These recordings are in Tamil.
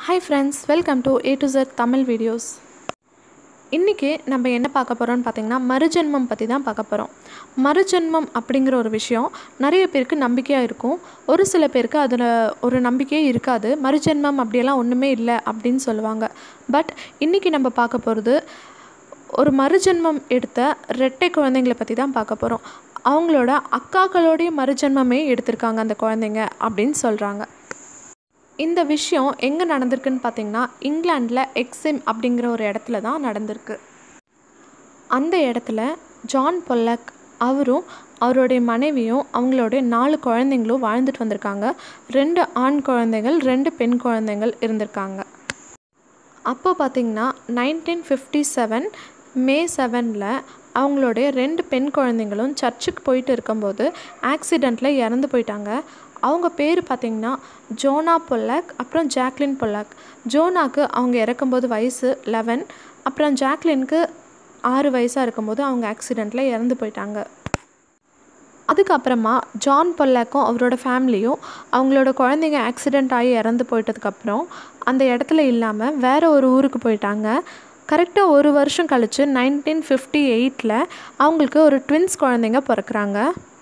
hi friends welcome to A to Z Tamil videos இன்றைக்கி நம்ம என்ன பார்க்க போகிறோம்னு பார்த்தீங்கன்னா மறுஜென்மம் பற்றி தான் பார்க்க போகிறோம் மறுஜென்மம் அப்படிங்கிற ஒரு விஷயம் நிறைய பேருக்கு நம்பிக்கையாக இருக்கும் ஒரு சில பேருக்கு அதில் ஒரு நம்பிக்கையே இருக்காது மறுஜென்மம் அப்படியெல்லாம் ஒன்றுமே இல்லை அப்படின்னு சொல்லுவாங்க பட் இன்றைக்கி நம்ம பார்க்க போகிறது ஒரு மறுஜென்மம் எடுத்த ரெட்டை குழந்தைங்களை பற்றி தான் பார்க்க போகிறோம் அவங்களோட அக்காக்களோடைய மறுஜென்மமே எடுத்திருக்காங்க அந்த குழந்தைங்க அப்படின்னு சொல்கிறாங்க இந்த விஷயம் எங்கே நடந்திருக்குன்னு பார்த்தீங்கன்னா இங்கிலாண்டில் எக்ஸிம் அப்படிங்கிற ஒரு இடத்துல தான் நடந்திருக்கு அந்த இடத்துல ஜான் பொல்லக் அவரும் அவருடைய மனைவியும் அவங்களுடைய நாலு குழந்தைங்களும் வாழ்ந்துட்டு வந்திருக்காங்க ரெண்டு ஆண் குழந்தைகள் ரெண்டு பெண் குழந்தைகள் இருந்திருக்காங்க அப்போ பார்த்தீங்கன்னா நைன்டீன் ஃபிஃப்டி செவன் மே செவனில் அவங்களுடைய ரெண்டு பெண் குழந்தைங்களும் சர்ச்சுக்கு போயிட்டு இருக்கும்போது ஆக்சிடெண்ட்டில் இறந்து போயிட்டாங்க அவங்க பேர் பார்த்திங்கன்னா ஜோனா பொல்லாக் அப்புறம் ஜாக்லின் பொல்லாக் ஜோனாக்கு அவங்க இறக்கும்போது வயசு லெவன் அப்புறம் ஜாக்லினுக்கு ஆறு வயசாக இருக்கும்போது அவங்க ஆக்சிடெண்ட்டில் இறந்து போயிட்டாங்க அதுக்கப்புறமா ஜான் பொல்லாக்கும் அவரோட ஃபேமிலியும் அவங்களோட குழந்தைங்க ஆக்சிடெண்ட் ஆகி இறந்து போயிட்டதுக்கப்புறம் அந்த இடத்துல இல்லாமல் வேறு ஒரு ஊருக்கு போயிட்டாங்க கரெக்டாக ஒரு வருஷம் கழித்து நைன்டீன் ஃபிஃப்டி எயிட்டில் அவங்களுக்கு ஒரு ட்வின்ஸ் குழந்தைங்க பிறக்கிறாங்க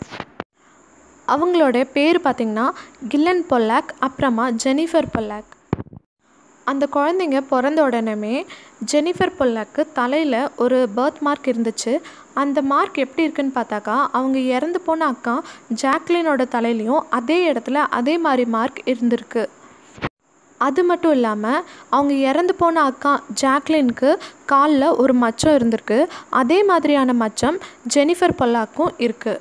அவங்களோட பேர் பார்த்திங்கன்னா கில்லன் பொல்லாக் அப்புறமா ஜெனிஃபர் பொல்லாக் அந்த குழந்தைங்க பிறந்த உடனே ஜெனிஃபர் பொல்லாக்கு தலையில் ஒரு பர்த் மார்க் இருந்துச்சு அந்த மார்க் எப்படி இருக்குன்னு பார்த்தாக்கா அவங்க இறந்து போன அக்கா ஜாக்லினோட தலையிலையும் அதே இடத்துல அதே மாதிரி மார்க் இருந்திருக்கு அது மட்டும் இல்லாமல் அவங்க இறந்து போன அக்கா ஜாக்லினுக்கு காலில் ஒரு மச்சம் இருந்திருக்கு அதே மாதிரியான மச்சம் ஜெனிஃபர் பொல்லாக்கும் இருக்குது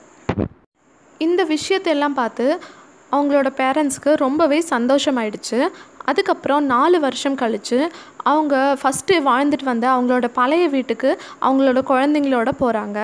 இந்த விஷயத்தையெல்லாம் பார்த்து அவங்களோட பேரண்ட்ஸ்க்கு ரொம்பவே சந்தோஷமாயிடுச்சு அதுக்கப்புறம் நாலு வருஷம் கழித்து அவங்க ஃபஸ்ட்டு வாழ்ந்துட்டு வந்த அவங்களோட பழைய வீட்டுக்கு அவங்களோட குழந்தைங்களோட போகிறாங்க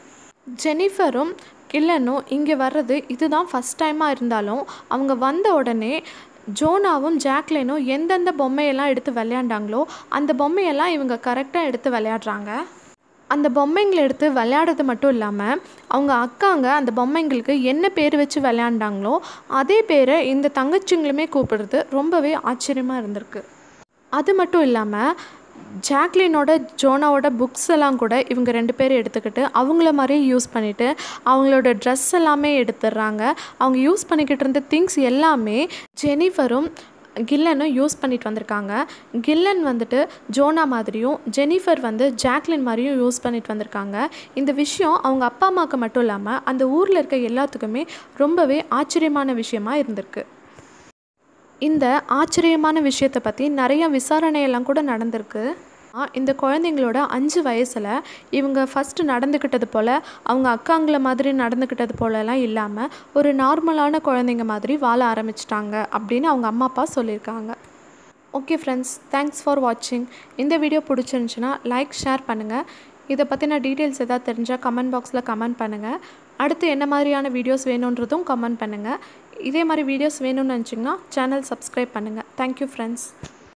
ஜெனிஃபரும் கில்லனும் இங்கே வர்றது இதுதான் ஃபஸ்ட் டைமாக இருந்தாலும் அவங்க வந்த உடனே ஜோனாவும் ஜாக்லினும் எந்தெந்த பொம்மையெல்லாம் எடுத்து விளையாண்டாங்களோ அந்த பொம்மையெல்லாம் இவங்க கரெக்டாக எடுத்து விளையாடுறாங்க அந்த பொம்மைங்களை எடுத்து விளையாடுறது மட்டும் இல்லாமல் அவங்க அக்காங்க அந்த பொம்மைங்களுக்கு என்ன பேர் வச்சு விளையாண்டாங்களோ அதே பேரை இந்த தங்கச்சிங்களுமே கூப்பிடுறது ரொம்பவே ஆச்சரியமாக இருந்திருக்கு அது மட்டும் இல்லாமல் ஜாக்லினோட ஜோனாவோட புக்ஸ் எல்லாம் கூட இவங்க ரெண்டு பேரும் எடுத்துக்கிட்டு அவங்கள மாதிரியே யூஸ் பண்ணிவிட்டு அவங்களோட ட்ரெஸ் எல்லாமே எடுத்துடுறாங்க அவங்க யூஸ் பண்ணிக்கிட்டு இருந்த திங்ஸ் எல்லாமே ஜெனிஃபரும் கில்லனும் யூஸ் பண்ணிட்டு வந்திருக்காங்க கில்லன் வந்துட்டு ஜோனா மாதிரியும் ஜெனிஃபர் வந்து ஜாக்லின் மாதிரியும் யூஸ் பண்ணிட்டு வந்திருக்காங்க இந்த விஷயம் அவங்க அப்பா அம்மாவுக்கு மட்டும் இல்லாமல் அந்த ஊரில் இருக்க எல்லாத்துக்குமே ரொம்பவே ஆச்சரியமான விஷயமா இருந்திருக்கு இந்த ஆச்சரியமான விஷயத்தை பற்றி நிறைய விசாரணையெல்லாம் கூட நடந்திருக்கு இந்த குழந்தைங்களோட அஞ்சு வயசில் இவங்க ஃபஸ்ட்டு நடந்துக்கிட்டது போல் அவங்க அக்காங்கள மாதிரி நடந்துக்கிட்டது போலலாம் இல்லாமல் ஒரு நார்மலான குழந்தைங்க மாதிரி வாழ ஆரம்பிச்சிட்டாங்க அப்படின்னு அவங்க அம்மா அப்பா சொல்லியிருக்காங்க ஓகே ஃப்ரெண்ட்ஸ் தேங்க்ஸ் ஃபார் வாட்சிங் இந்த வீடியோ பிடிச்சிருந்துச்சுன்னா லைக் ஷேர் பண்ணுங்கள் இதை பற்றின டீட்டெயில்ஸ் எதாவது தெரிஞ்சால் கமெண்ட் பாக்ஸில் கமெண்ட் பண்ணுங்கள் அடுத்து என்ன மாதிரியான வீடியோஸ் வேணுன்றதும் கமெண்ட் பண்ணுங்கள் இதே மாதிரி வீடியோஸ் வேணும்னு நினச்சிங்கன்னா சேனல் சப்ஸ்கிரைப் பண்ணுங்கள் தேங்க்யூ ஃப்ரெண்ட்ஸ்